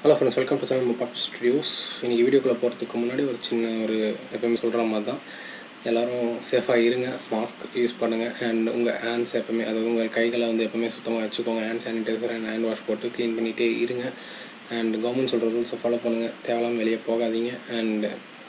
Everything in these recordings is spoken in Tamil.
hello friends welcome to channel முப்பாப் ஸ்டுடியோஸ் இன்றைக்கி வீடியோக்குள்ளே போகிறதுக்கு முன்னாடி ஒரு சின்ன ஒரு எப்பவுமே சொல்கிற மாதிரி தான் எல்லோரும் சேஃபாக இருங்க மாஸ்க் யூஸ் பண்ணுங்கள் அண்ட் உங்கள் ஹேண்ட்ஸ் எப்பவுமே அதாவது உங்கள் கைகளை வந்து எப்பவுமே சுத்தமாக வச்சுக்கோங்க hand sanitiser and hand wash போட்டு க்ளீன் பண்ணிகிட்டே இருங்க அண்ட் கவர்மெண்ட் சொல்கிற ரூல்ஸை ஃபாலோ பண்ணுங்கள் தேவையில்லாமல் வெளியே போகாதீங்க அண்ட்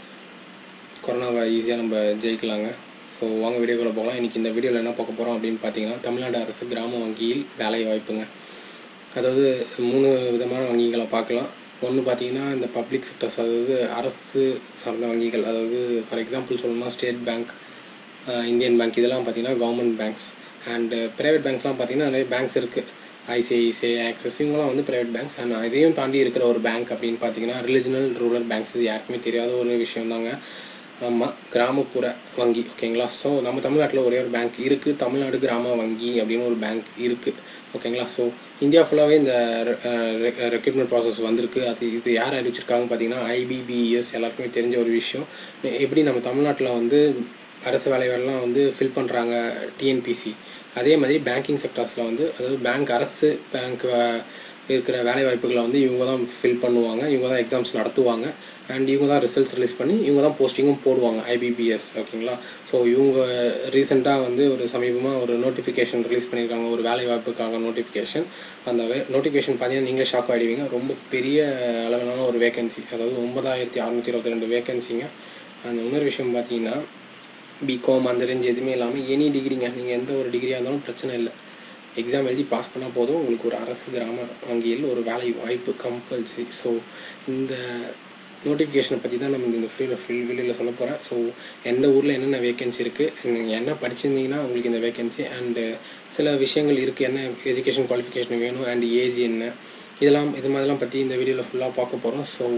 கொரோனாவை ஈஸியாக நம்ம ஜெயிக்கலாங்க ஸோ வாங்க வீடியோக்குள்ளே போகலாம் இன்றைக்கி இந்த வீடியோவில் என்ன பார்க்க போகிறோம் அப்படின்னு பார்த்தீங்கன்னா தமிழ்நாடு அரசு கிராம வங்கியில் வேலை வாய்ப்புங்க அதாவது மூணு விதமான வங்கிகளை பார்க்கலாம் ஒன்று பார்த்தீங்கன்னா இந்த பப்ளிக் செக்டர்ஸ் அதாவது அரசு சார்ந்த வங்கிகள் அதாவது ஃபார் எக்ஸாம்பிள் சொல்லணும்னா ஸ்டேட் பேங்க் இந்தியன் பேங்க் இதெல்லாம் பார்த்தீங்கன்னா கவர்மெண்ட் பேங்க்ஸ் அண்டு ப்ரைவேட் பேங்க்ஸ்லாம் பார்த்தீங்கன்னா நிறைய பேங்க்ஸ் இருக்குது ஐசிஐசிஐ ஆக்சஸ் இவங்களாம் வந்து ப்ரைவேட் பேங்க்ஸ் அண்ட் இதையும் தாண்டி இருக்கிற ஒரு பேங்க் அப்படின்னு பார்த்தீங்கன்னா ரிலிஜினல் ரூரல் பேங்க்ஸ் இது யாருக்குமே தெரியாத ஒரு விஷயம் தாங்க ஆமாம் கிராமப்புற வங்கி ஓகேங்களா ஸோ நம்ம தமிழ்நாட்டில் ஒரே ஒரு பேங்க் இருக்குது தமிழ்நாடு கிராம வங்கி அப்படின்னு ஒரு பேங்க் இருக்குது ஓகேங்களா ஸோ இந்தியா ஃபுல்லாகவே இந்த ரெக்ரூட்மெண்ட் ப்ராசஸ் வந்திருக்கு அது இது யார் அறிவிச்சிருக்காங்க பார்த்தீங்கன்னா ஐபிபிஎஸ் எல்லாருக்குமே தெரிஞ்ச ஒரு விஷயம் எப்படி நம்ம தமிழ்நாட்டில் வந்து அரசு வேலைகள்லாம் வந்து ஃபில் பண்ணுறாங்க டிஎன்பிசி அதே மாதிரி பேங்கிங் செக்டர்ஸில் வந்து அதாவது பேங்க் அரசு பேங்க் இருக்கிற வேலை வாய்ப்புகளை வந்து இவங்க தான் ஃபில் பண்ணுவாங்க இவங்க தான் எக்ஸாம்ஸ் நடத்துவாங்க அண்ட் இவங்க தான் ரிசல்ட்ஸ் ரிலீஸ் பண்ணி இவங்க தான் போஸ்டிங்கும் போடுவாங்க ஐபிபிஎஸ் ஓகேங்களா ஸோ இவங்க ரீசெண்டாக வந்து ஒரு சமீபமாக ஒரு நோட்டிஃபிகேஷன் ரிலீஸ் பண்ணியிருக்காங்க ஒரு வேலை வாய்ப்புக்காக நோட்டிஃபிகேஷன் அந்த வே நோட்டிஃபிகேஷன் பார்த்தீங்கன்னா நீங்களே ஷாக் ஆகிடுவீங்க ரொம்ப பெரிய அளவிலான ஒரு வேகன்சி அதாவது ஒன்பதாயிரத்தி அறநூற்றி இருபத்தி ரெண்டு வேகன்சிங்க அந்த இன்னொரு விஷயம் பார்த்தீங்கன்னா பிகாம் அந்த ரேஞ்ச் எதுவுமே இல்லாமல் எனி டிகிரிங்க நீங்கள் எந்த ஒரு டிகிரியாக இருந்தாலும் பிரச்சனை இல்லை எக்ஸாம் எழுதி பாஸ் பண்ணால் போதும் உங்களுக்கு ஒரு அரசு கிராம வங்கியில் ஒரு வேலை வாய்ப்பு கம்பல்சரி ஸோ இந்த நோட்டிஃபிகேஷனை பற்றி தான் நம்ம இந்த ஃப்ரீயில் ஃபில் வெளியில் சொல்ல போகிறேன் ஸோ எந்த ஊரில் என்னென்ன வேகன்சி இருக்குது நீங்கள் என்ன படிச்சிருந்தீங்கன்னா உங்களுக்கு இந்த வேகன்சி அண்டு சில விஷயங்கள் இருக்குது என்ன எஜுகேஷன் குவாலிஃபிகேஷன் வேணும் அண்ட் ஏஜ் என்ன இதெல்லாம் இது மாதிரிலாம் பற்றி இந்த வீடியோவில் ஃபுல்லாக பார்க்க போகிறோம் ஸோ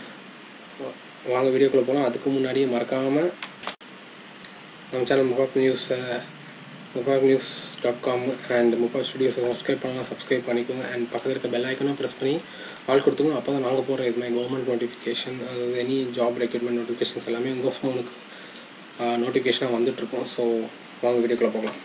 வாங்க வீடியோக்குள்ளே போகலாம் அதுக்கு முன்னாடியே மறக்காமல் நம்ம சேனல் முகாப் நியூஸை முகாப் நியூஸ் டாட் காம் அண்ட் முகாப் ஸ்டுடியோஸை சப்ஸ்கிரைப் பண்ணலாம் சப்ஸ்கிரைப் பண்ணிக்கோங்க அண்ட் பக்கத்தில் இருக்க பெல் ஐக்கனும் ப்ரெஸ் பண்ணி ஆள் கொடுத்துக்கோங்க அப்போ தான் நாங்கள் போடுற இது மாதிரி கவர்மெண்ட் நோட்டிஃபிகேஷன் அதாவது எனி ஜாப் ரெக்ரூட்மெண்ட் நோட்டிஃபிகேஷன்ஸ் எல்லாமே உங்கள் ஃபோனுக்கு நோட்டிஃபிகேஷனாக வந்துட்டுருக்கோம் ஸோ வாங்க வீடியோக்குள்ளே போகலாம்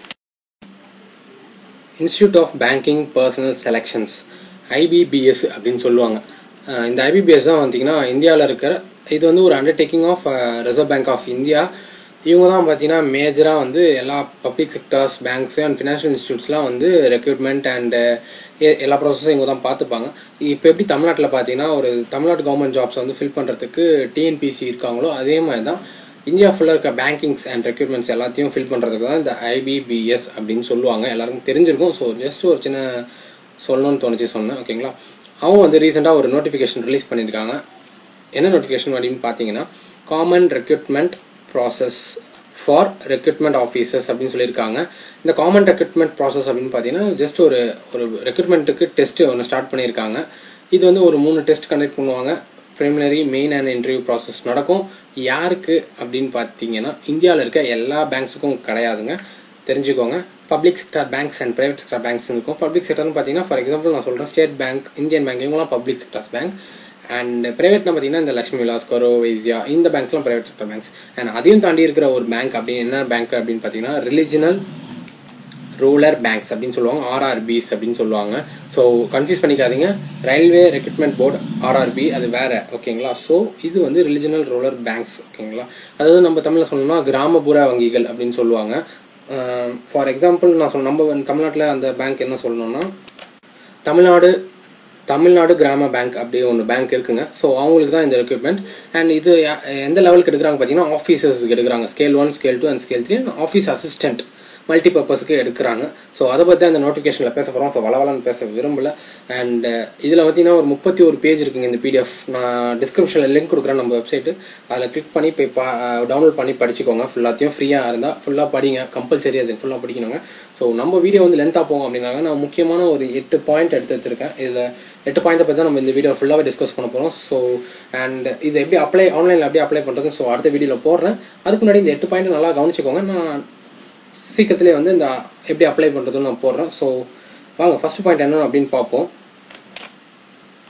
institute of banking personnel selections IBPS அப்படின்னு சொல்லுவாங்க இந்த ஐபிபிஎஸ் தான் பார்த்தீங்கன்னா இந்தியாவில் இருக்கிற இது வந்து ஒரு undertaking of reserve bank of India இவங்க தான் பார்த்தீங்கன்னா மேஜராக வந்து எல்லா public sectors banks and financial இன்ஸ்டியூட்ஸ்லாம் வந்து ரெக்ரூட்மெண்ட் அண்டு எல்லா ப்ராசஸும் இவங்க தான் பார்த்துப்பாங்க இப்போ எப்படி தமிழ்நாட்டில் பார்த்தீங்கன்னா ஒரு தமிழ்நாடு கவர்மெண்ட் ஜாப்ஸ் வந்து ஃபில் பண்ணுறதுக்கு டிஎன்பிசி இருக்காங்களோ அதே மாதிரி தான் இந்தியா ஃபுல்லாக இருக்க பேங்கிங்ஸ் அண்ட் ரெக்ரூட்மெண்ட்ஸ் எல்லாத்தையும் ஃபில் பண்ணுறதுக்கு தான் இந்த ஐபிபிஎஸ் அப்படின்னு சொல்லுவாங்க எல்லாருக்கும் தெரிஞ்சிருக்கும் ஸோ ஜஸ்ட் ஒரு சின்ன சொல்லணும்னு தோணுச்சு சொன்னேன் ஓகேங்களா அவங்க வந்து ரீசெண்டாக ஒரு நோட்டிஃபிகேஷன் ரிலீஸ் பண்ணியிருக்காங்க என்ன நோட்டிஃபிகேஷன் அப்படின்னு பார்த்தீங்கன்னா common recruitment process for recruitment officers அப்படின்னு சொல்லியிருக்காங்க இந்த காமன் ரெக்ரூட்மெண்ட் ப்ராசஸ் அப்படின்னு பார்த்தீங்கன்னா ஜஸ்ட் ஒரு ஒரு ரெக்ரூட்மெண்ட்டுக்கு டெஸ்ட்டு ஒன்று ஸ்டார்ட் பண்ணியிருக்காங்க இது வந்து ஒரு மூணு டெஸ்ட் கண்டக்ட் பண்ணுவாங்க preliminary main and interview process நடக்கும் யாருக்கு அப்படின்னு பார்த்தீங்கன்னா இந்தியாவில் இருக்க எல்லா பேங்க்ஸுக்கும் கிடையாதுங்க தெரிஞ்சுக்கோங்க public sector banks and private sector banks இருக்கும் பப்ளிக் செக்டர்னு பார்த்தீங்கன்னா ஃபார் எக்ஸாம்பிள் நான் சொல்கிறேன் ஸ்டேட் பேங்க் இந்தியன் பேங்க் இவங்களாம் பப்ளிக் செக்டர்ஸ் பேங்க் அண்ட் ப்ரைவேட்னா பார்த்தீங்கன்னா இந்த லக்ஷ்மி விலாஸ் கரோ வைசியா இந்த பேங்க்ஸ்லாம் ப்ரைவேட் செக்டர் பேங்க்ஸ் அண்ட் அதையும் தாண்டி இருக்கிற ஒரு பேங்க் அப்படின்னு என்ன பேங்க் அப்படின்னு பார்த்தீங்கன்னா ரிலிஜினல் ரூரல் பேங்க்ஸ் அப்படின்னு சொல்லுவாங்க ஆர்ஆர்பிஸ் அப்படின்னு சொல்லுவாங்க ஸோ கன்ஃபியூஸ் பண்ணிக்காதீங்க ரயில்வே ரெக்ரூட்மெண்ட் போர்டு ஆர்ஆர்பி அது வேற ஓகேங்களா ஸோ இது வந்து ரிலிஜினல் ரூரல் பேங்க்ஸ் ஓகேங்களா அதாவது நம்ம தமிழில் சொல்லணும்னா கிராமப்புற வங்கிகள் அப்படின்னு சொல்லுவாங்க ஃபார் எக்ஸாம்பிள் நான் சொன்ன நம்ம தமிழ்நாட்டில் அந்த பேங்க் என்ன சொல்லணும்னா தமிழ்நாடு தமிழ்நாடு கிராம பேங்க் அப்படி ஒன்று பேங்க் இருக்குங்க ஸோ அவங்களுக்கு தான் இந்த ரெக்ரூட்மெண்ட் அண்ட் இது எந்த லெவலுக்கு எடுக்கிறாங்க பார்த்தீங்கன்னா ஆஃபீஸர்ஸ்க்கு எடுக்கிறாங்க scale one scale two and scale three office assistant multi பர்பஸுக்கு எடுக்கிறாங்க ஸோ அதை பற்றி அந்த நோட்டிஃபிகேஷனில் பேச போகிறோம் ஸோ வளவலன்னு பேச விரும்பல அண்ட் இதில் பார்த்தீங்கன்னா ஒரு முப்பத்தி ஒரு பேஜ் இருக்குங்க இந்த பிடிஎஃப் நான் டிஸ்கிரிப்ஷனில் லிங்க் கொடுக்குறேன் நம்ம வெப்சைட்டு அதில் கிளிக் பண்ணி போய் பா டவுன்லோட் பண்ணி படிச்சுக்கோங்க ஃபுல்லாத்தையும் ஃப்ரீயாக இருந்தால் ஃபுல்லாக படிங்க கம்பல்சரி அது ஃபுல்லாக படிக்கணுங்க ஸோ நம்ம வீடியோ வந்து லென்த்தாக போகும் அப்படின்னாங்க நான் முக்கியமான ஒரு எட்டு பாயிண்ட் எடுத்து வச்சிருக்கேன் இதில் எட்டு பாயிண்ட்டை பற்றி தான் நம்ம இந்த வீடியோ ஃபுல்லாகவே டிஸ்கஸ் பண்ண போகிறோம் ஸோ அண்ட் இது எப்படி அப்ளை ஆன்லைனில் எப்படி அப்ளை பண்ணுறது ஸோ அடுத்த வீடியோவில் போடுறேன் அதுக்கு முன்னாடி இந்த எட்டு பாயிண்ட் நல்லா கவனிச்சுக்கோங்க நான் சீக்கிரத்துலேயே வந்து இந்த எப்படி அப்ளை பண்ணுறதுன்னு நான் போடுறேன் ஸோ வாங்க ஃபஸ்ட் பாயிண்ட் என்ன அப்படின்னு பார்ப்போம்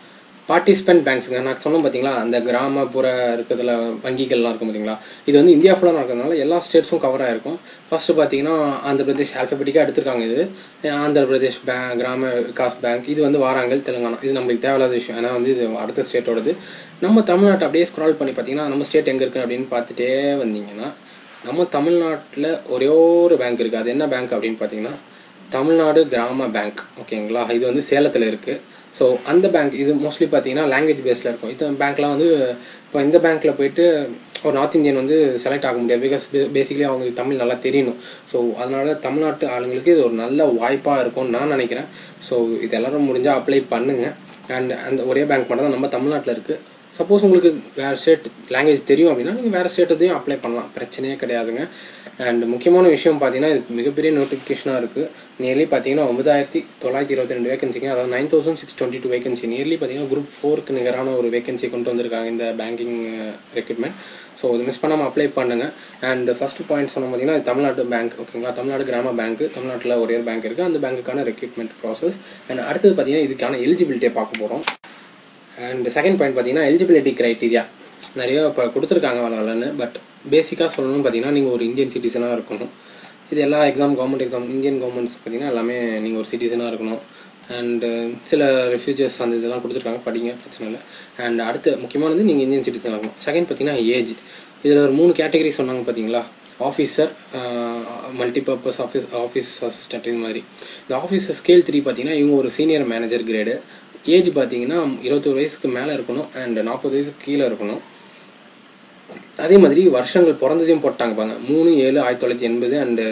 பார்ட்டிசிபென்ட் பேங்க்ஸுங்க நான் சொன்னோம் பார்த்தீங்களா அந்த கிராமப்புற இருக்கிறதுல வங்கிகள்லாம் இருக்கும் பார்த்தீங்களா இது வந்து இந்தியா ஃபுல்லாக நடக்கிறதுனால எல்லா ஸ்டேட்ஸும் கவர் ஆகிருக்கும் ஃபஸ்ட்டு பார்த்தீங்கன்னா ஆந்திர பிரதேஷ் ஆல்ஃபபெட்டிக்காக எடுத்திருக்காங்க இது ஆந்திர பிரதேஷ் பேங்க் கிராம விகாஸ் பேங்க் இது வந்து வாராங்கல் தெலுங்கானா இது நம்மளுக்கு தேவையில்லாத விஷயம் ஏன்னா வந்து இது அடுத்த ஸ்டேட்டோடது நம்ம தமிழ்நாட்டை அப்படியே ஸ்க்ரால் பண்ணி பார்த்தீங்கன்னா நம்ம ஸ்டேட் எங்கே இருக்குது அப்படின்னு பார்த்துட்டே வந்தீங்கன்னா நம்ம தமிழ்நாட்டில் ஒரே ஒரு பேங்க் இருக்குது அது என்ன பேங்க் அப்படின்னு பார்த்தீங்கன்னா தமிழ்நாடு கிராம பேங்க் ஓகேங்களா இது வந்து சேலத்தில் இருக்குது ஸோ அந்த பேங்க் இது மோஸ்ட்லி பார்த்தீங்கன்னா லாங்குவேஜ் பேஸில் இருக்கும் இது பேங்க்லாம் வந்து இப்போ இந்த பேங்க்கில் போயிட்டு ஒரு நார்த் இந்தியன் வந்து செலக்ட் ஆக முடியாது பிகாஸ் பேசிக்கலி அவங்களுக்கு தமிழ் நல்லா தெரியணும் ஸோ அதனால தமிழ்நாட்டு ஆளுங்களுக்கு இது ஒரு நல்ல வாய்ப்பாக இருக்கும்னு நான் நினைக்கிறேன் ஸோ இது எல்லாரும் முடிஞ்சால் அப்ளை பண்ணுங்கள் அண்ட் அந்த ஒரே பேங்க் மட்டும் தான் நம்ம தமிழ்நாட்டில் இருக்குது சப்போஸ் உங்களுக்கு வேறு ஸ்டேட் லாங்குவேஜ் தெரியும் அப்படின்னா நீங்கள் வேறு ஸ்டேட்டத்தையும் அப்ளை பண்ணலாம் பிரச்சனையே கிடையாதுங்க அண்ட் முக்கியமான விஷயம் பார்த்தீங்கன்னா இது மிகப்பெரிய நோட்டிஃபிகேஷனாக இருக்குது நியர்லி பார்த்தீங்கன்னா ஒன்பதாயிரத்தி தொள்ளாயிரத்தி இருபத்தி ரெண்டு வேகன்சிங்க அதாவது nine thousand six twenty two vacancy nearly பார்த்தீங்கன்னா குரூப் ஃபோருக்கு நிகரான ஒரு வேகன்சி கொண்டு வந்திருக்காங்க இந்த பேங்கிங் ரெக்ரூட்மெண்ட் ஸோ இது மிஸ் பண்ணாமல் அப்ளை பண்ணுங்கள் அண்ட் ஃபஸ்ட்டு பாயிண்ட் சொன்ன பார்த்தீங்கன்னா இது தமிழ்நாடு பேங்க் ஓகேங்களா தமிழ்நாடு கிராம பேங்க் தமிழ்நாட்டில் ஒரே ஒரு பேங்க் இருக்குது அந்த பேங்க்குக்கான ரெக்ரூட்மெண்ட் ப்ராசஸ் அண்ட் அடுத்தது பார்த்தீங்கன்னா இதுக்கான எலிஜிபிலிட்டியை பார்க்க போகிறோம் அண்ட் செகண்ட் பாயிண்ட் பார்த்தீங்கன்னா எலிஜிபிலிட்டி க்ரைட்டீரியா நிறைய இப்போ கொடுத்துருக்காங்க வளரலன்னு பட் பேசிக்காக சொல்லணும்னு பார்த்தீங்கன்னா நீங்கள் ஒரு இந்தியன் சிட்டிசனாக இருக்கணும் இது எல்லா exam government exam Indian governments பார்த்தீங்கன்னா எல்லாமே நீங்கள் ஒரு சிட்டிசனாக இருக்கணும் அண்டு சில ரெஃப்யூஜர்ஸ் அந்த இதெல்லாம் கொடுத்துருக்காங்க படிங்க பிரச்சனை இல்லை அண்ட் அடுத்து முக்கியமானது நீங்கள் இந்தியன் சிட்டிசனாக இருக்கணும் செகண்ட் பார்த்தீங்கன்னா ஏஜ் இதில் ஒரு மூணு கேட்டகரி சொன்னாங்க பார்த்தீங்களா officer multipurpose office office assistant இது மாதிரி இந்த ஆஃபீஸர் ஸ்கேல் த்ரீ பார்த்தீங்கன்னா இவங்க ஒரு சீனியர் மேனேஜர் கிரேடு ஏஜ் பார்த்தீங்கன்னா இருபத்தொரு வயசுக்கு மேலே இருக்கணும் அண்ட் நாற்பது வயசுக்கு கீழே இருக்கணும் அதே மாதிரி வருஷங்கள் பிறந்ததையும் போட்டாங்க பாங்க மூணு ஏழு ஆயிரத்தி தொள்ளாயிரத்தி எண்பது அண்டு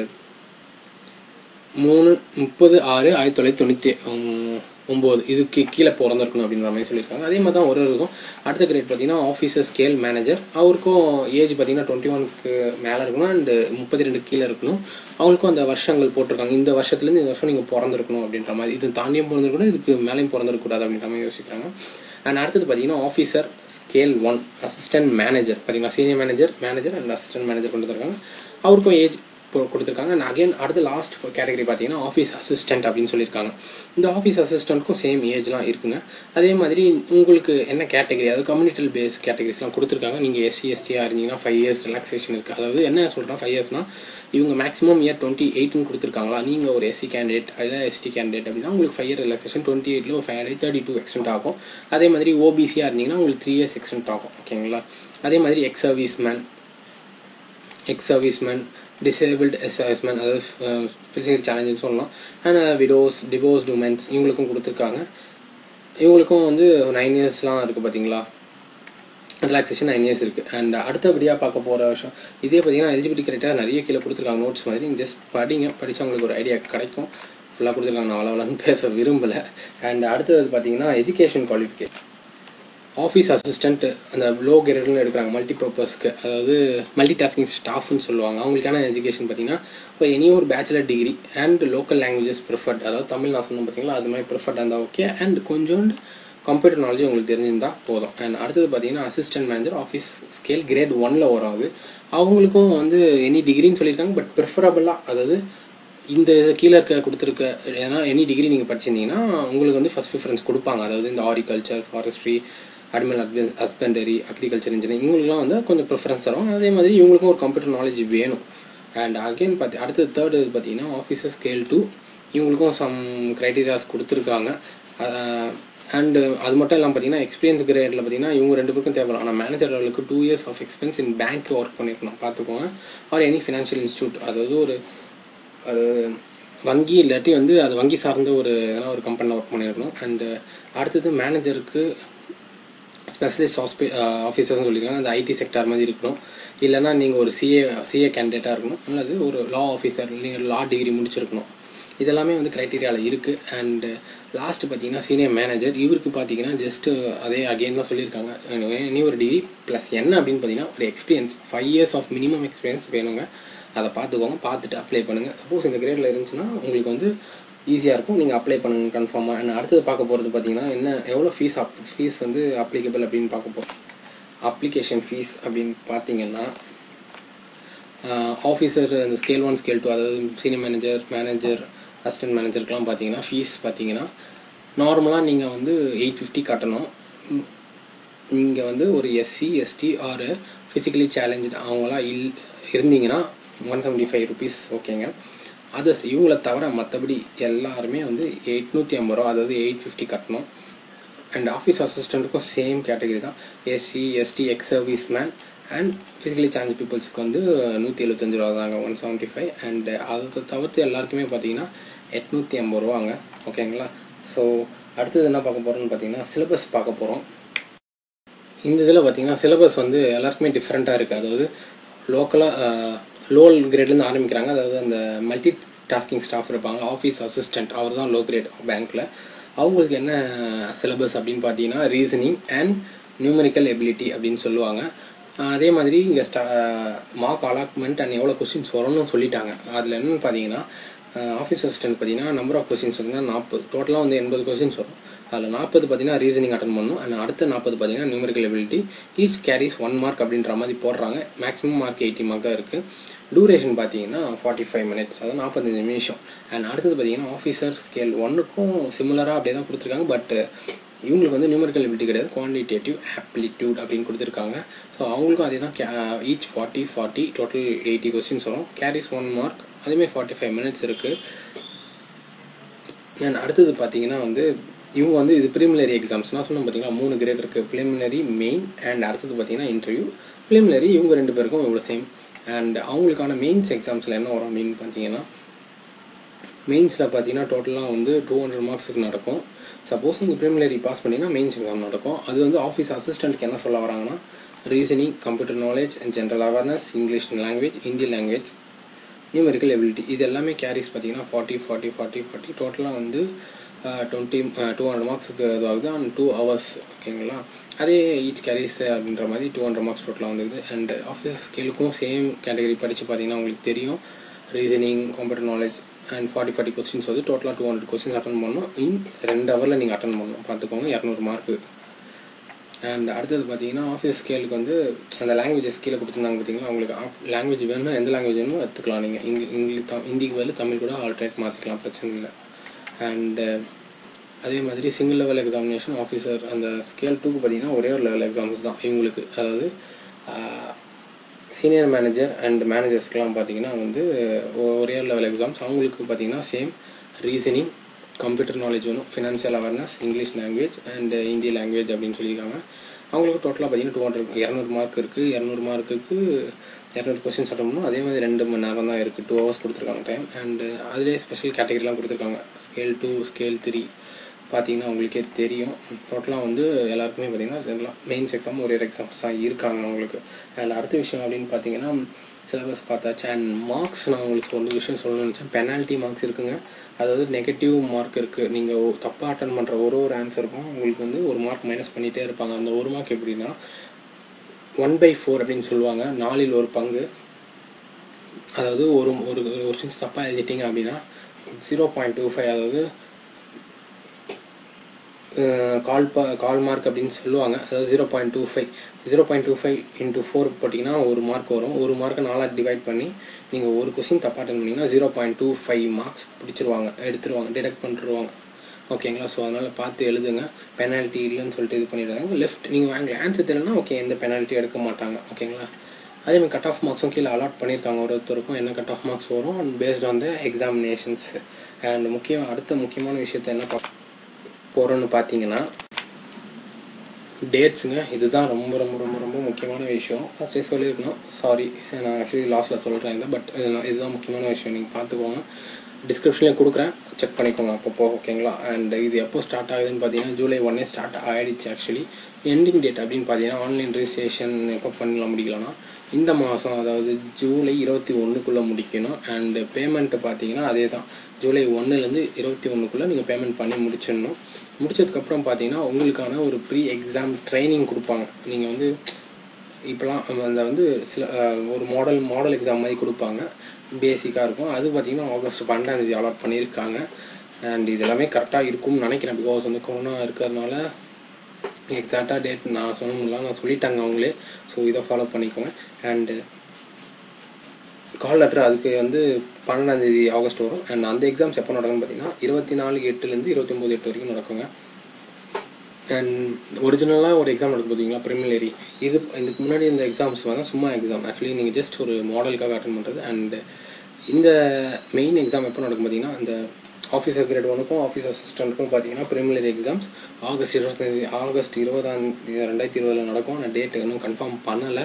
மூணு முப்பது ஆறு ஆயிரத்தி தொள்ளாயிரத்தி தொண்ணூற்றி ஒம்பது இதுக்கு கீழே பிறந்திருக்கணும் அப்படின்ற மாதிரி சொல்லியிருக்காங்க அதே மாதிரி தான் ஒரு இருக்கும் அடுத்த கிரேட் பார்த்தீங்கன்னா ஆஃபீஸர் ஸ்கேல் மேனேஜர் அவருக்கும் ஏஜ் பார்த்தீங்கன்னா டுவெண்ட்டி ஒனுக்கு மேலே இருக்கணும் அண்டு முப்பத்தி ரெண்டு கீழே இருக்கணும் அவங்களுக்கும் அந்த வருஷங்கள் போட்டிருக்காங்க இந்த வருஷத்துலேருந்து இந்த வருஷம் நீங்கள் பிறந்திருக்கணும் அப்படின்ற மாதிரி இது தாண்டியும் பிறந்திருக்கணும் இதுக்கு மேலேயும் பிறந்திருக்கக்கூடாது அப்படின்ற மாதிரி யோசிக்கிறாங்க அண்ட் அடுத்தது பார்த்தீங்கன்னா officer scale one assistant manager பார்த்தீங்கன்னா senior manager manager and assistant manager கொண்டு வந்திருக்காங்க அவருக்கும் ஏஜ் கொடுத்துருக்காங்க அண்ட் அகைன் அடுத்த லாஸ்ட் கேட்டகரி பார்த்தீங்கன்னா ஆஃபீஸ் அசிஸ்டன்ட் அப்படின்னு சொல்லியிருக்காங்க இந்த ஆஃபீஸ் அசிஸ்டண்ட்க்கும் சேம் ஏஜ்லாம் இருக்குங்க அதே மாதிரி உங்களுக்கு என்ன கேட்டகரி அதாவது கம்யூனிட்டல் பேஸ் கேட்டகரிஸ்லாம் கொடுத்துருக்காங்க நீங்கள் எஸ்சி எஸ்டியாக இருந்தீங்கன்னா ஃபைவ் இயர்ஸ் ரிலாக்ஸேஷன் இருக்குது அதாவது என்ன சொல்கிறேன் ஃபைவ் இயர்ஸ்னால் இவங்க மேக்ஸிமம் இயர் டுவெண்ட்டி எயிட்னு கொடுத்துருக்காங்களா நீங்கள் ஒரு எஸ்சி கேண்டிடேட் இல்லை எஸ்டி கேண்டிடேட் அப்படின்னா உங்களுக்கு ஃபைவ் இயர் ரிலாக்ஸேஷன் டுவெண்ட்டி எயிட்டில் ஒரு ஃபைவ் தேர்ட்டி டூ எக்ஸ்டென்ட் ஆகும் அதே மாதிரி ஓபிசியாக இருந்தீங்கன்னா உங்களுக்கு த்ரீ இயர்ஸ் எக்ஸ்டென்ட் ஆகும் ஓகேங்களா அதே மாதிரி ex service man ex service man disabled எஸ்எஸ்மேன் அதாவது ஃபிசிக்கல் சேலஞ்சுன்னு சொல்லலாம் அண்ட் விடோஸ் டிவோர்ஸ் உமன்ஸ் இவங்களுக்கும் கொடுத்துருக்காங்க இவங்களுக்கும் வந்து நைன் இயர்ஸ்லாம் இருக்குது பார்த்தீங்களா ரிலாக்ஸேஷன் நைன் இயர்ஸ் இருக்குது அண்ட் அடுத்தபடியாக பார்க்க போகிற விஷயம் இதே பார்த்தீங்கன்னா எலிஜிபிலிட்டி கரெக்டாக நிறைய கீழே கொடுத்துருக்காங்க நோட்ஸ் மாதிரி நீங்கள் ஜஸ்ட் படிங்க படித்தா உங்களுக்கு ஒரு ஐடியா கிடைக்கும் ஃபுல்லாக கொடுத்துருக்காங்க நான் அவ்வளோலாம் பேச விரும்பலை அண்ட் அடுத்தது பார்த்தீங்கன்னா எஜுகேஷன் குவாலிஃபிகேஷன் ஆஃபீஸ் அசிஸ்டண்ட் அந்த லோ கிரேட்னு எடுக்கிறாங்க மல்டி பர்பஸ்க்கு அதாவது மல்டி டாஸ்கிங் ஸ்டாஃப்னு சொல்லுவாங்க அவங்களுக்கான எஜுகேஷன் பார்த்தீங்கன்னா இப்போ எனி ஒரு bachelor degree and local languages preferred அதாவது தமிழ் நான் சொன்னோம் பார்த்தீங்களா அது மாதிரி ப்ரிஃபர்ட் இருந்தால் ஓகே அண்ட் கொஞ்சோண்டு கம்ப்யூட்டர் நாலேஜ் உங்களுக்கு தெரிஞ்சிருந்தால் போதும் அண்ட் அடுத்தது பார்த்தீங்கன்னா assistant manager office scale grade ஒனில் வரும் அது அவங்களுக்கும் வந்து எனி டிகிரின்னு சொல்லியிருக்காங்க பட் ப்ரிஃபரபுளாக அதாவது இந்த கீழே இருக்க கொடுத்துருக்க ஏன்னா எனி டிகிரி நீங்கள் படிச்சிருந்தீங்கன்னா உங்களுக்கு வந்து ஃபஸ்ட் ப்ரிஃபரன்ஸ் கொடுப்பாங்க அதாவது இந்த horticulture forestry animal husbandry agriculture engineering இவங்களுக்குலாம் வந்து கொஞ்சம் ப்ரிஃபரன்ஸ் தரும் அதே மாதிரி இவங்களுக்கும் ஒரு கம்ப்யூட்டர் நாலேஜ் வேணும் அண்ட் அகெயின் பார்த்தி அடுத்தது தேர்ட் இது பார்த்தீங்கன்னா ஆஃபீஸர் ஸ்கேல் டூ இவங்களுக்கும் சம் க்ரைட்டீரியாஸ் கொடுத்துருக்காங்க அண்டு அது மட்டும் இல்லாமல் பார்த்தீங்கன்னா எக்ஸ்பீரியன்ஸ் கிரேடில் பார்த்தீங்கன்னா இவங்க ரெண்டு பேருக்கும் தேவை ஆனால் மேனேஜர் லெவலுக்கு two years of experience in bank work பண்ணியிருக்கணும் பார்த்துக்கோங்க ஆர் எனி ஃபினான்ஷியல் இன்ஸ்டியூட் அதாவது ஒரு அது வங்கி இல்லாட்டி வந்து அது வங்கி சார்ந்த ஒரு எதனா ஒரு கம்பெனியில் ஒர்க் பண்ணியிருக்கணும் அண்டு அடுத்தது மேனேஜருக்கு ஸ்பெஷலிஸ்ட் ஹாஸ்பி ஆஃபீஸர்ஸ்னு சொல்லியிருக்காங்க அந்த ஐடி செக்டார் மாதிரி இருக்கணும் இல்லைனா நீங்கள் ஒரு சிஏ சிஏ கேண்டிடேட்டாக இருக்கணும் அல்லது ஒரு லா ஆஃபீஸர் நீங்கள் லா டிகிரி முடிச்சிருக்கணும் இதெல்லாமே வந்து க்ரைட்டீரியாவில் இருக்குது அண்டு லாஸ்ட் பார்த்தீங்கன்னா சீனியர் மேனேஜர் இவருக்கு பார்த்தீங்கன்னா ஜஸ்ட்டு அதே அகெயின் தான் சொல்லியிருக்காங்க இனி ஒரு டிகிரி ப்ளஸ் என்ன அப்படின்னு பார்த்தீங்கன்னா ஒரு experience five years of minimum experience வேணுங்க அதை பார்த்துக்கோங்க பார்த்துட்டு அப்ளை பண்ணுங்கள் சப்போஸ் இந்த கிரேடில் இருந்துச்சுன்னா உங்களுக்கு வந்து ஈஸியாக இருக்கும் நீங்கள் அப்ளை பண்ணுங்கள் கன்ஃபார்மாக அண்ட் அடுத்தது பார்க்க போகிறது பார்த்தீங்கன்னா என்ன எவ்வளோ ஃபீஸ் அப் ஃபீஸ் வந்து அப்ளிகபிள் அப்படின்னு பார்க்க போகிறோம் அப்ளிகேஷன் ஃபீஸ் அப்படின்னு பார்த்தீங்கன்னா ஆஃபீஸர் அந்த ஸ்கேல் ஒன் ஸ்கேல் டூ அதாவது சீனியர் மேனேஜர் மேனேஜர் அசிஸ்டன்ட் மேனேஜருக்குலாம் பார்த்தீங்கன்னா ஃபீஸ் பார்த்தீங்கன்னா நார்மலாக நீங்கள் வந்து எயிட் ஃபிஃப்டி கட்டணும் நீங்கள் வந்து ஒரு SC ST or physically challenge அவங்களாம் இல் இருந்தீங்கன்னா ஒன் செவன்ட்டி ஃபைவ் ருபீஸ் ஓகேங்க அதர்ஸ் இவங்கள தவிர மற்றபடி எல்லாருமே வந்து எட்நூற்றி ஐம்பது ரூபா அதாவது எயிட் ஃபிஃப்டி கட்டணும் அண்ட் ஆஃபீஸ் அசிஸ்டண்ட்டுக்கும் சேம் கேட்டகரி தான் SC ST ex service man and physically challenge பீப்புள்ஸ்க்கு வந்து நூற்றி எழுபத்தஞ்சு ரூபா தாங்க ஒன் செவன்ட்டி ஃபைவ் அண்ட் அதை தவிர்த்து எல்லாருக்குமே பார்த்தீங்கன்னா எட்நூற்றி ஐம்பது ரூபாங்க ஓகேங்களா ஸோ அடுத்தது என்ன பார்க்க போகிறோம்னு பார்த்தீங்கன்னா சிலபஸ் பார்க்க போகிறோம் இந்த இதில் பார்த்தீங்கன்னா சிலபஸ் வந்து எல்லாருக்குமே டிஃப்ரெண்ட்டாக இருக்குது அதாவது லோக்கலாக லோ கிரேட்லேருந்து ஆரம்பிக்கிறாங்க அதாவது அந்த மல்டி டாஸ்கிங் ஸ்டாஃப் இருப்பாங்க ஆஃபீஸ் அசிஸ்டண்ட் அவர் தான் லோ கிரேட் பேங்க்கில் அவங்களுக்கு என்ன சிலபஸ் அப்படின்னு பார்த்தீங்கன்னா ரீசனிங் அண்ட் நியூமரிக்கல் எபிலிட்டி அப்படின்னு சொல்லுவாங்க அதே மாதிரி இங்கே ஸ்டா மார்க் அலாட்மெண்ட் அண்ட் எவ்வளோ கொஸ்டின்ஸ் வரும்னு சொல்லிட்டாங்க அதில் என்னென்னு பார்த்தீங்கன்னா ஆஃபீஸ் அசிஸ்டன்ட் பார்த்தீங்கன்னா நம்பர் ஆஃப் கொஸ்டின்ஸ் வந்து நாற்பது டோட்டலாக வந்து எண்பது கொஸ்டின்ஸ் வரும் அதில் நாற்பது பார்த்தீங்கன்னா ரீசனிங் அட்டன் பண்ணணும் அண்ட் அடுத்த நாற்பது பார்த்தீங்கன்னா numerical ability each carries one mark அப்படின்ற மாதிரி போடுறாங்க மேக்ஸிமம் மார்க் எயிட்டி மார்க் தான் இருக்குது டூரேஷன் பார்த்தீங்கன்னா ஃபார்ட்டி ஃபைவ் மினிட்ஸ் அதாவது நாற்பத்தஞ்சு நிமிஷம் அண்ட் அடுத்தது பார்த்தீங்கன்னா ஆஃபீஸர் ஸ்கேல் ஒன்றுக்கும் சிமிலராக அப்படியே தான் கொடுத்துருக்காங்க பட் இவங்களுக்கு வந்து நியூமரிக்கல் எபிலிட்டி கிடையாது குவான்டிடேட்டிவ் ஆப்ளிடியூட் அப்படின்னு கொடுத்துருக்காங்க ஸோ அவங்களுக்கும் அதே தான் கே each forty forty total eighty questions வரும் கேரிஸ் ஒன் மார்க் அதேமாதிரி ஃபார்ட்டி ஃபைவ் மினிட்ஸ் இருக்குது அண்ட் அடுத்தது பார்த்தீங்கன்னா வந்து இவங்க வந்து இது ப்ரிலிமினரி எக்ஸாம்ஸ் நான் சொன்னேன் பார்த்தீங்கன்னா மூணு கிரேட் இருக்குது ப்ரிலிமினரி மெயின் அண்ட் அடுத்தது பார்த்தீங்கன்னா இன்டர்வியூ ப்ரிலிமினரி இவங்க ரெண்டு பேருக்கும் இவ்வளோ சேம் அண்ட் அவங்களுக்கான மெயின்ஸ் எக்ஸாம்ஸில் என்ன வரும் அப்படின்னு பார்த்தீங்கன்னா மெயின்ஸில் பார்த்தீங்கன்னா டோட்டலாக வந்து டூ ஹண்ட்ரட் மார்க்ஸுக்கு நடக்கும் சப்போஸ் நீங்கள் ப்ரிலிமினரி பாஸ் பண்ணிங்கன்னா மெயின்ஸ் எக்ஸாம் நடக்கும் அது வந்து ஆஃபீஸ் அசிஸ்டண்ட்க்கு என்ன சொல்ல வராங்கன்னா reasoning computer knowledge and general awareness English language Hindi language numerical ability இது எல்லாமே கேரிஸ் பார்த்தீங்கன்னா ஃபார்ட்டி ஃபார்ட்டி ஃபார்ட்டி ஃபார்ட்டி டோட்டலாக வந்து டுவெண்ட்டி டூ ஹண்ட்ரட் மார்க்ஸுக்கு இதுவாகுது அண்ட் டூ ஹவர்ஸ் ஓகேங்களா அதே ஈச் கேரிஸ் அப்படின்ற மாதிரி டூ ஹண்ட்ரட் மார்க்ஸ் டோட்டலாக வந்துருது அண்ட் ஆஃபீஸ் ஸ்கேலுக்கும் சேம் கேட்டகரி படித்து பார்த்தீங்கன்னா உங்களுக்கு தெரியும் reasoning computer knowledge and forty forty questions வந்து டோட்டலாக டூ ஹண்ட்ரட் கொஸ்டின்ஸ் அட்டன் பண்ணணும் இன் ரெண்டு ஹவரில் நீங்கள் அட்டன் பண்ணணும் பார்த்துக்கோங்க இரநூறு மார்க்கு அண்ட் அடுத்தது பார்த்தீங்கன்னா ஆஃபீஸ் ஸ்கேலுக்கு வந்து அந்த லாங்குவேஜஸ் கீழே கொடுத்துருந்தாங்க பார்த்தீங்கன்னா உங்களுக்கு லாங்குவேஜ் வேணும்னா எந்த லாங்குவேஜ் வேணுமோ எடுத்துக்கலாம் நீங்கள் இங்கிலி இங்கிலீஷ் த ஹிந்திக்கு பதில் தமிழ் கூட ஆல்டர்னேட் மாற்றிக்கலாம் பிரச்சனை இல்லை அண்டு அதே மாதிரி சிங்கிள் லெவல் எக்ஸாமினேஷன் ஆஃபீஸர் அந்த ஸ்கேல் டூக்கு பார்த்தீங்கன்னா ஒரே ஒரு லெவல் எக்ஸாம்ஸ் தான் இவங்களுக்கு அதாவது சீனியர் மேனேஜர் அண்ட் மேனேஜர்ஸ்க்கெலாம் பார்த்தீங்கன்னா வந்து ஒரே லெவல் எக்ஸாம்ஸ் அவங்களுக்கு பார்த்தீங்கன்னா சேம் ரீசனிங் கம்ப்யூட்டர் நாலேஜ் வேணும் financial awareness English language and Hindi language அப்படின்னு சொல்லியிருக்காங்க அவங்களுக்கு டோட்டலாக பார்த்தீங்கன்னா டூ ஹண்ட்ரட் இரநூறு மார்க் இருக்குது இரநூறு மார்க்குக்கு இரநூறு கொஸ்டின்ஸ் அட்டன் பண்ணணும் அதே மாதிரி ரெண்டு மணி நேரம் தான் இருக்குது டூ ஹவர்ஸ் கொடுத்துருக்காங்க டைம் அண்டு அதிலே ஸ்பெஷல் கேட்டகரிலாம் கொடுத்துருக்காங்க ஸ்கேல் டூ ஸ்கேல் த்ரீ பார்த்தீங்கன்னா உங்களுக்கே தெரியும் டோட்டலாக வந்து எல்லாருக்குமே பார்த்தீங்கன்னா ஜென்ரலாக மெயின்ஸ் எக்ஸாம் ஒரு எக்ஸாம்ஸ் தான் இருக்காங்க அவங்களுக்கு அண்ட் அடுத்த விஷயம் அப்படின்னு பார்த்தீங்கன்னா சிலபஸ் பார்த்தாச்சு அண்ட் மார்க்ஸ் நான் உங்களுக்கு ஒரு விஷயம் சொல்லணும்னு நினச்சேன் பெனால்ட்டி மார்க்ஸ் இருக்குங்க அதாவது நெகட்டிவ் மார்க் இருக்குது நீங்கள் தப்பாக அட்டன் பண்ணுற ஒரு ஒரு ஆன்சருக்கும் உங்களுக்கு வந்து ஒரு மார்க் மைனஸ் பண்ணிகிட்டே இருப்பாங்க அந்த ஒரு மார்க் எப்படின்னா ஒன் பை ஃபோர் அப்படின்னு சொல்லுவாங்க நாலில் ஒரு பங்கு அதாவது ஒரு ஒரு ஒரு சின்ஸ் தப்பாக எழுதிட்டீங்க அப்படின்னா ஜீரோ பாயிண்ட் டூ ஃபைவ் அதாவது கால் பா கால் மார்க் அப்படின்னு சொல்லுவாங்க அதாவது zero point two five zero point two five into four போட்டிங்கன்னா ஒரு மார்க் வரும் ஒரு மார்க்கை நாலாக டிவைட் பண்ணி நீங்கள் ஒரு கொஸ்டின் தப்பாக அட்டன் பண்ணிங்கன்னா zero point two five marks பிடிச்சிருவாங்க எடுத்துருவாங்க டிடெக்ட் பண்ணிருவாங்க ஓகேங்களா ஸோ அதனால் பார்த்து எழுதுங்க பெனால்ட்டி இல்லைன்னு சொல்லிட்டு இது பண்ணிடுறாங்க லெஃப்ட் நீங்கள் வாங்கல ஆன்சர் தெரியலனா ஓகே எந்த பெனால்ட்டி எடுக்க மாட்டாங்க ஓகேங்களா அதேமாதிரி கட் ஆஃப் மார்க்ஸும் கீழே அலாட் பண்ணியிருக்காங்க ஒரு ஒருத்தருக்கும் என்ன கட் ஆஃப் மார்க்ஸ் வரும் and based on the examinations and முக்கியம் அடுத்த முக்கியமான விஷயத்த என்ன பார்க்க போகிறோன்னு பார்த்தீங்கன்னா டேட்ஸுங்க இதுதான் ரொம்ப ரொம்ப ரொம்ப ரொம்ப முக்கியமான விஷயம் ஃபஸ்ட்டே சொல்லியிருக்கணும் சாரி நான் ஆக்சுவலி லாஸ்ட்டில் சொல்கிறேன் இதை பட் இதுதான் முக்கியமான விஷயம் நீங்கள் பார்த்துக்கோங்க டிஸ்கிரிப்ஷன்லேயும் கொடுக்குறேன் செக் பண்ணிக்கோங்க அப்பப்போ ஓகேங்களா அண்ட் இது எப்போ ஸ்டார்ட் ஆகுதுன்னு பார்த்தீங்கன்னா ஜூலை ஒன்னே ஸ்டார்ட் ஆகிடுச்சு ஆக்சுவலி எண்டிங் டேட் அப்படின்னு பார்த்தீங்கன்னா ஆன்லைன் ரெஜிஸ்ட்ரேஷன் எப்போ பண்ணலாம் முடிக்கலாம்னா இந்த மாதம் அதாவது ஜூலை இருபத்தி ஒன்றுக்குள்ளே முடிக்கணும் அண்டு பேமெண்ட்டு பார்த்தீங்கன்னா அதே தான் ஜூலை ஒன்றுலேருந்து இருபத்தி ஒன்றுக்குள்ளே நீங்கள் பேமெண்ட் பண்ணி முடிச்சிடணும் முடிச்சதுக்கப்புறம் பார்த்தீங்கன்னா உங்களுக்கான ஒரு ப்ரீ எக்ஸாம் ட்ரைனிங் கொடுப்பாங்க நீங்கள் வந்து இப்போலாம் அந்த வந்து சில ஒரு மாடல் மாடல் எக்ஸாம் மாதிரி கொடுப்பாங்க பேசிக்காக இருக்கும் அது பார்த்திங்கன்னா ஆகஸ்ட் பன்னெண்டாந்தேதி அலாட் பண்ணியிருக்காங்க அண்ட் இது எல்லாமே கரெக்டாக இருக்கும்னு நினைக்கிறேன் பிகாஸ் வந்து கொரோனா இருக்கிறதுனால எக்ஸாக்டாக டேட் நான் சொல்லணும்லாம் நான் சொல்லிட்டாங்க அவங்களே ஸோ இதை ஃபாலோ பண்ணிக்கோங்க அண்டு கால் லெட்டர் அதுக்கு வந்து பன்னெண்டாந்தேதி ஆகஸ்ட் வரும் அண்ட் அந்த எக்ஸாம்ஸ் எப்போ நடக்கும்னு பார்த்தீங்கன்னா இருபத்தி நாலு எட்டுலேருந்து இருபத்தி ஒம்பது எட்டு வரைக்கும் நடக்குங்க அண்ட் ஒரிஜினலாக ஒரு எக்ஸாம் நடக்கும் பார்த்தீங்களா ப்ரிமிலரி இது இதுக்கு முன்னாடி இந்த எக்ஸாம்ஸ் வந்து சும்மா எக்ஸாம் ஆக்சுவலி நீங்கள் ஜஸ்ட் ஒரு மாடலுக்காக அட்டன் பண்ணுறது அண்ட் இந்த மெயின் எக்ஸாம் எப்போ நடக்கும் பார்த்தீங்கன்னா இந்த ஆஃபீஸர் கிரேட் ஒனுக்கும் ஆஃபீஸ் அசிஸ்டண்ட்டுக்கும் பார்த்தீங்கன்னா ப்ரிமிலரி எக்ஸாம்ஸ் ஆகஸ்ட் இருபத்தஞ்சி ஆகஸ்ட் இருபதாம் ரெண்டாயிரத்தி இருபதில் நடக்கும் ஆனால் டேட் இன்னும் கன்ஃபார்ம் பண்ணலை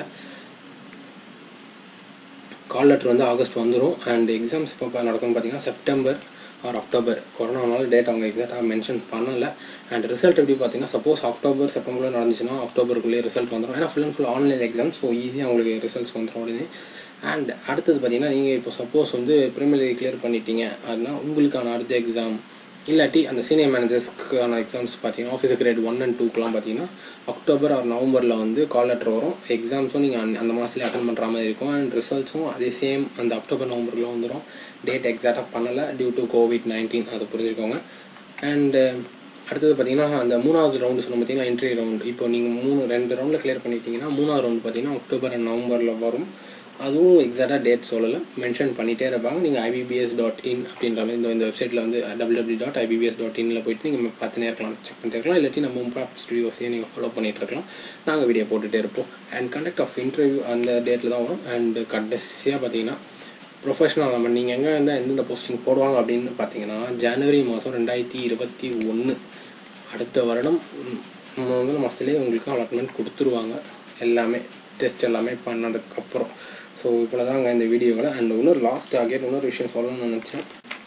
கால் லெட்டர் வந்து ஆகஸ்ட் வந்துடும் அண்ட் எக்ஸாம்ஸ் எப்போ நடக்கும்னு பார்த்தீங்கன்னா செப்டம்பர் ஆர் அக்டோபர் கொரோனானால டேட் அவங்க எக்ஸாக்டாக மென்ஷன் பண்ணலை அண்ட் ரிசல்ட் எப்படி பார்த்தீங்கன்னா சப்போஸ் அக்டோபர் செப்டம்பரில் நடந்துச்சுன்னா அக்டோபருக்குள்ளேயே ரிசல்ட் வந்துடும் ஏன்னா full and full online exam so ஈஸியாக உங்களுக்கு ரிசல்ட்ஸ் வந்துடும் உடனே அண்ட் அடுத்தது பார்த்தீங்கன்னா நீங்கள் இப்போ சப்போஸ் வந்து ப்ரிமிலரி கிளியர் பண்ணிட்டீங்க அதுனா உங்களுக்கான அடுத்த எக்ஸாம் இல்லாட்டி அந்த சீனியர் மேனேஜர்ஸ்க்கான எக்ஸாம்ஸ் பார்த்தீங்கன்னா ஆஃபீஸர் கிரேட் ஒன் அண்ட் டூக்கெலாம் பார்த்தீங்கன்னா அக்டோபர் ஆர் நவம்பரில் வந்து கால் லெட்டர் வரும் எக்ஸாம்ஸும் நீங்கள் அந்த அந்த மாதத்துலேயே அட்டன் பண்ணுற மாதிரி இருக்கும் அண்ட் ரிசல்ட்ஸும் அதே சேம் அந்த அக்டோபர் நவம்பரில் வந்துடும் டேட் எக்ஸாக்டாக பண்ணலை டியூ டு கோவிட் நைன்டீன் அதை புரிஞ்சுக்கோங்க அண்டு அடுத்தது பார்த்தீங்கன்னா அந்த மூணாவது ரவுண்டு சொல்லும் பார்த்தீங்கன்னா என்ட்ரி ரவுண்டு இப்போ நீங்கள் மூணு ரெண்டு ரவுண்டில் கிளியர் பண்ணிட்டீங்கன்னா மூணாவது ரவுண்டு பார்த்தீங்கன்னா அக்டோபர் அண்ட் நவம்பரில் வரும் அதுவும் எக்ஸாக்டாக டேட் சொல்லலை மென்ஷன் பண்ணிகிட்டே இருப்பாங்க நீங்கள் ஐபிபிஎஸ் டாட் இன் அப்படின்ற மாதிரி இந்த இந்த வெப்சைட்டில் வந்து W W dot IBPS dot இனில் போயிட்டு நீங்கள் பார்த்துனே இருக்கலாம் செக் பண்ணிட்டே இருக்கலாம் இல்லாட்டி நம்ம மும்பாப் ஸ்டுடியோஸையும் நீங்கள் ஃபாலோ பண்ணிகிட்டு இருக்கலாம் நாங்கள் வீடியோ போட்டுகிட்டே இருப்போம் அண்ட் கண்டக்ட் ஆஃப் இன்டர்வியூ அந்த டேட்டில் தான் வரும் அண்ட் கடைசியாக பார்த்தீங்கன்னா ப்ரொஃபஷனல் நம்ம நீங்கள் எங்கே இருந்தால் எந்தெந்த போஸ்டிங் போடுவாங்க அப்படின்னு பார்த்தீங்கன்னா ஜனவரி மாதம் ரெண்டாயிரத்தி இருபத்தி ஒன்று அடுத்த வருடம் மூணு மாதத்துலேயே உங்களுக்கு அலாட்மெண்ட் கொடுத்துருவாங்க எல்லாமே டெஸ்ட் எல்லாமே பண்ணதுக்கப்புறம் ஸோ இவ்வளோ தாங்க இந்த வீடியோவில் அண்ட் இன்னொரு லாஸ்ட் ஆகிய இன்னொரு விஷயம் சொல்லணும்னு நினச்சேன்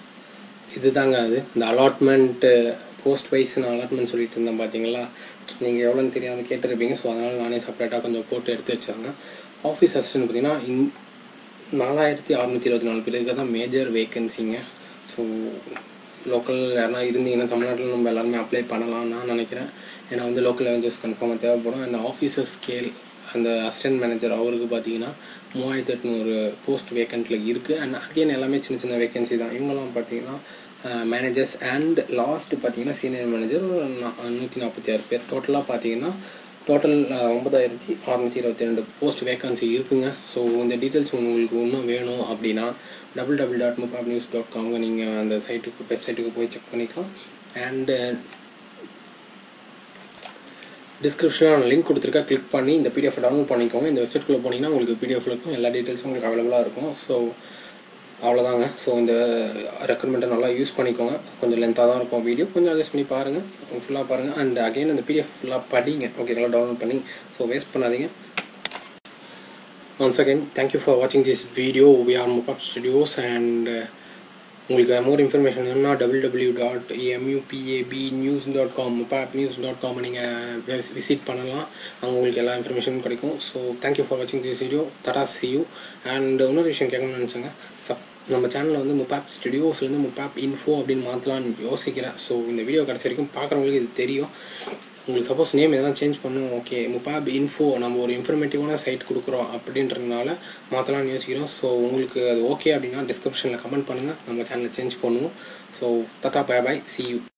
இது தாங்க அது இந்த அலாட்மெண்ட்டு போஸ்ட் வைஸ் நான் அலாட்மெண்ட் சொல்லிட்டு இருந்தேன் பார்த்தீங்களா நீங்கள் எவ்வளோன்னு தெரியாத கேட்டிருப்பீங்க ஸோ அதனால் நானே செப்பரேட்டாக கொஞ்சம் போட்டு எடுத்து வச்சிருந்தேன் ஆஃபீஸ் அசிஸ்டன்ட் பார்த்தீங்கன்னா இன் நாலாயிரத்தி அறநூற்றி இருபத்தி நாலு பேருக்கு தான் மேஜர் வேக்கன்சிங்க ஸோ லோக்கல் யாருனா இருந்தீங்கன்னா தமிழ்நாட்டில் நம்ம எல்லாருமே அப்ளை பண்ணலாம்னு நான் நினைக்கிறேன் ஏன்னா வந்து லோக்கல் லாங்குவேஜஸ் கன்ஃபார்மாக தேவைப்படும் அண்ட் ஆஃபீஸர் ஸ்கேல் அந்த அசிஸ்டன்ட் மேனேஜர் அவருக்கு பார்த்தீங்கன்னா மூவாயிரத்து எட்நூறு போஸ்ட் வேக்கண்ட்டில் இருக்குது அண்ட் அகெயின் எல்லாமே சின்ன சின்ன வேகன்சி தான் இவங்கெல்லாம் பார்த்தீங்கன்னா மேனேஜர்ஸ் அண்ட் லாஸ்ட் பார்த்தீங்கன்னா சீனியர் மேனேஜர் ஒரு நூற்றி நாற்பத்தி ஆறு பேர் டோட்டலாக பார்த்தீங்கன்னா டோட்டல் ஒன்பதாயிரத்தி அறநூற்றி இருபத்தி ரெண்டு போஸ்ட் வேக்கன்சி இருக்குங்க ஸோ இந்த டீட்டெயில்ஸ் உங்களுக்கு இன்னும் வேணும் அப்படின்னா டபுள் டபுள் டாட் முப்பாப் நியூஸ் டாட் காம்ங்க நீங்கள் அந்த சைட்டுக்கு வெப்சைட்டுக்கு போய் செக் பண்ணிக்கலாம் அண்டு டிஸ்கிரிப்ஷனில் நான் லிங்க் கொடுத்துருக்கா கிளிக் பண்ணி இந்த பிடிஎஃப் டவுன்லோட் பண்ணிக்கோங்க இந்த வெப்சைட்குள்ளே போனீங்கன்னா உங்களுக்கு பிடிஎஃப் இருக்கும் எல்லா டீட்டெயில்ஸும் உங்களுக்கு அவைலபிளாக இருக்கும் ஸோ அவ்வளோதாங்க ஸோ இந்த ரெக்குமெண்ட்டை நல்லா யூஸ் பண்ணிக்கோங்க கொஞ்சம் லென்த்தாக தான் இருக்கும் வீடியோ கொஞ்சம் அட்ஜஸ்ட் பண்ணி பாருங்கள் ஃபுல்லாக பாருங்கள் அண்ட் அகைன் அந்த பிடிஎஃப் ஃபுல்லாக படிங்க ஓகேங்களா டவுன்லோட் பண்ணி ஸோ வேஸ்ட் பண்ணாதீங்க ஒன்ஸ் அகைன் தேங்க்யூ ஃபார் வாட்சிங் திஸ் வீடியோ வி ஆர் முப்பாப் ஸ்டுடியோஸ் அண்ட் உங்களுக்கு மோர் இன்ஃபர்மேஷன் வேணும்னா W W dot MUPAB news dot com முப்பாப் நியூஸ் டாட் காம் நீங்கள் விசிட் பண்ணலாம் அங்கே உங்களுக்கு எல்லா இன்ஃபர்மேஷனும் கிடைக்கும் ஸோ தேங்க்யூ ஃபார் வாட்சிங் this video ta-da see you and இன்னொரு விஷயம் கேட்கணும்னு நினச்சேங்க சப் நம்ம சேனலில் வந்து முப்பாப் ஸ்டுடியோஸ்லேருந்து முப்பாப் இன்ஃபோ அப்படின்னு மாற்றலான்னு யோசிக்கிறேன் ஸோ இந்த வீடியோ கடைசி வரைக்கும் பார்க்குறவங்களுக்கு இது தெரியும் உங்களுக்கு சப்போஸ் நேம் எதாவது சேஞ்ச் பண்ணும் ஓகே முப்பாப் இன்ஃபோ நம்ம ஒரு இன்ஃபர்மேட்டிவான சைட் கொடுக்குறோம் அப்படின்றதுனால மாற்றலாம்னு யோசிக்கிறோம் ஸோ உங்களுக்கு அது ஓகே அப்படின்னா டிஸ்கிரிப்ஷனில் கமெண்ட் பண்ணுங்கள் நம்ம சேனலை சேஞ்ச் பண்ணுவோம் ஸோ தட்டா பாய் பாய் சி யூ